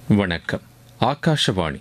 வணக்கம் ஆகாஷவாணி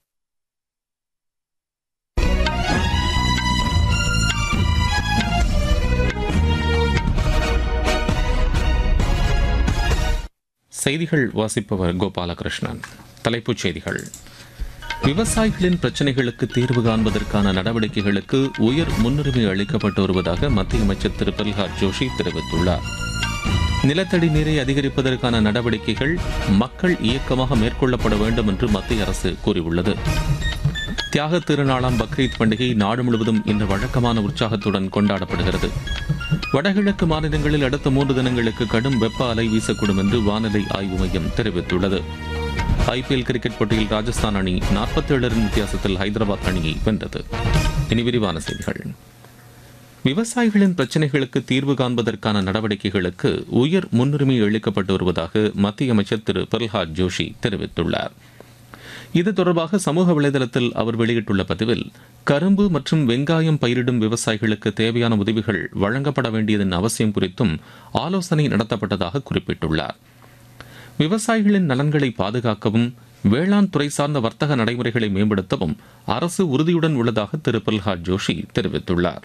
செய்திகள் வாசிப்பவர் கோபாலகிருஷ்ணன் தலைப்புச் செய்திகள் விவசாயிகளின் பிரச்சினைகளுக்கு தீர்வு காண்பதற்கான நடவடிக்கைகளுக்கு உயர் முன்னுரிமை அளிக்கப்பட்டு வருவதாக மத்திய அமைச்சர் திரு பிரல்ஹாத் ஜோஷி தெரிவித்துள்ளார் நிலத்தடி நீரை அதிகரிப்பதற்கான நடவடிக்கைகள் மக்கள் இயக்கமாக மேற்கொள்ளப்பட வேண்டும் என்று மத்திய அரசு கூறியுள்ளது தியாக திருநாளாம் பக்ரீத் பண்டிகை நாடு முழுவதும் இன்று வழக்கமான உற்சாகத்துடன் கொண்டாடப்படுகிறது வடகிழக்கு மாநிலங்களில் அடுத்த மூன்று தினங்களுக்கு கடும் வெப்ப அலை வீசக்கூடும் என்று வானிலை ஆய்வு மையம் தெரிவித்துள்ளது ஐபிஎல் கிரிக்கெட் போட்டியில் ராஜஸ்தான் அணி 47 ரன் வித்தியாசத்தில் ஹைதராபாத் அணியை வென்றது இனி விரிவான செய்திகள் விவசாயிகளின் பிரச்சினைகளுக்கு தீர்வு காண்பதற்கான நடவடிக்கைகளுக்கு உயர் முன்னுரிமை அளிக்கப்பட்டு வருவதாக மத்திய அமைச்சர் திரு பிரல்ஹாத் ஜோஷி தெரிவித்துள்ளார் இது தொடர்பாக சமூக வலைதளத்தில் அவர் வெளியிட்டுள்ள பதிவில் கரும்பு மற்றும் வெங்காயம் பயிரிடும் விவசாயிகளுக்கு தேவையான உதவிகள் வழங்கப்பட வேண்டியதன் அவசியம் குறித்தும் ஆலோசனை நடத்தப்பட்டதாக குறிப்பிட்டுள்ளார் விவசாயிகளின் நலன்களை பாதுகாக்கவும் வேளாண் துறை சார்ந்த வர்த்தக நடைமுறைகளை மேம்படுத்தவும் அரசு உறுதியுடன் உள்ளதாக திரு பிரல்ஹாத் ஜோஷி தெரிவித்துள்ளார்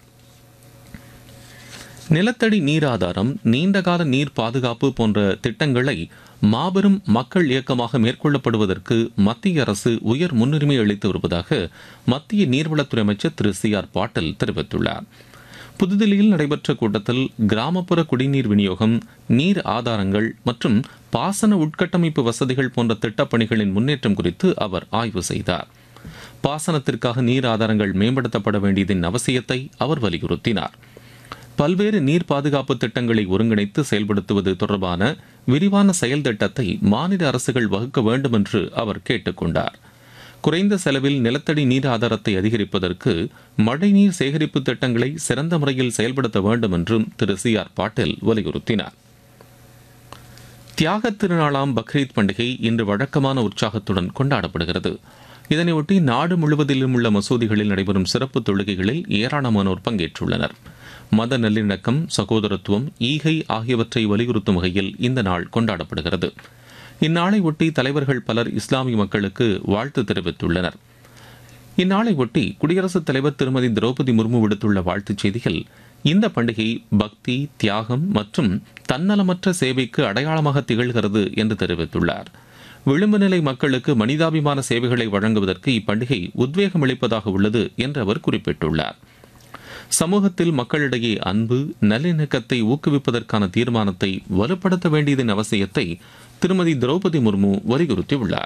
நிலத்தடி நீர் ஆதாரம் நீண்டகால நீர் பாதுகாப்பு போன்ற திட்டங்களை மாபெரும் மக்கள் இயக்கமாக மேற்கொள்ளப்படுவதற்கு மத்திய அரசு உயர் முன்னுரிமை அளித்து வருவதாக மத்திய நீர்வளத்துறை அமைச்சர் திரு சி ஆர் பாட்டீல் தெரிவித்துள்ளார் புதுதில்லியில் நடைபெற்ற கூட்டத்தில் கிராமப்புற குடிநீர் விநியோகம் நீர் ஆதாரங்கள் மற்றும் பாசன உட்கட்டமைப்பு வசதிகள் போன்ற திட்டப்பணிகளின் முன்னேற்றம் குறித்து அவர் ஆய்வு செய்தார் பாசனத்திற்காக நீர் ஆதாரங்கள் மேம்படுத்தப்பட வேண்டியதன் அவசியத்தை அவர் வலியுறுத்தினார் பல்வேறு நீர் பாதுகாப்பு திட்டங்களை ஒருங்கிணைத்து செயல்படுத்துவது தொடர்பான விரிவான செயல் திட்டத்தை மாநில அரசுகள் வகுக்க வேண்டும் என்று அவர் கேட்டுக்கொண்டார் குறைந்த செலவில் நிலத்தடி நீர் ஆதாரத்தை அதிகரிப்பதற்கு மழைநீர் சேகரிப்பு திட்டங்களை சிறந்த முறையில் செயல்படுத்த வேண்டும் என்றும் திரு சி ஆர் பாட்டீல் வலியுறுத்தினார் தியாகத் திருநாளாம் பக்ரீத் பண்டிகை இன்று வழக்கமான உற்சாகத்துடன் கொண்டாடப்படுகிறது இதனையொட்டி நாடு முழுவதிலும் உள்ள மசூதிகளில் நடைபெறும் சிறப்பு தொழுகைகளில் ஏராளமானோர் பங்கேற்றுள்ளனர் மத நல்லிணக்கம் சகோதரத்துவம் ஈகை ஆகியவற்றை வலியுறுத்தும் வகையில் இந்த நாள் கொண்டாடப்படுகிறது இந்நாளை ஒட்டி தலைவர்கள் பலர் இஸ்லாமிய மக்களுக்கு வாழ்த்து தெரிவித்துள்ளனர் இந்நாளை ஒட்டி குடியரசுத் தலைவர் திருமதி திரௌபதி முர்மு விடுத்துள்ள வாழ்த்துச் செய்தியில் இந்த பண்டிகை பக்தி தியாகம் மற்றும் தன்னலமற்ற சேவைக்கு அடையாளமாக திகழ்கிறது என்று தெரிவித்துள்ளார் விளிம்பு நிலை மக்களுக்கு மனிதாபிமான சேவைகளை வழங்குவதற்கு இப்பண்டிகை உத்வேகம் அளிப்பதாக உள்ளது என்று அவர் குறிப்பிட்டுள்ளார் சமூகத்தில் மக்களிடையே அன்பு நல்லிணக்கத்தை ஊக்குவிப்பதற்கான தீர்மானத்தை வலுப்படுத்த வேண்டியதன் அவசியத்தை திருமதி திரௌபதி முர்மு வலியுறுத்தியுள்ளார்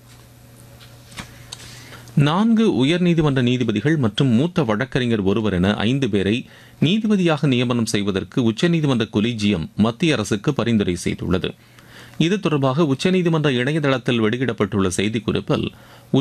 நான்கு உயர்நீதிமன்ற நீதிபதிகள் மற்றும் மூத்த வழக்கறிஞர் ஒருவர் என ஐந்து பேரை நீதிபதியாக நியமனம் செய்வதற்கு உச்சநீதிமன்ற கொலிஜியம் மத்திய அரசுக்கு பரிந்துரை செய்துள்ளது இது தொடர்பாக உச்சநீதிமன்ற இணையதளத்தில் வெளியிடப்பட்டுள்ள செய்திக்குறிப்பில்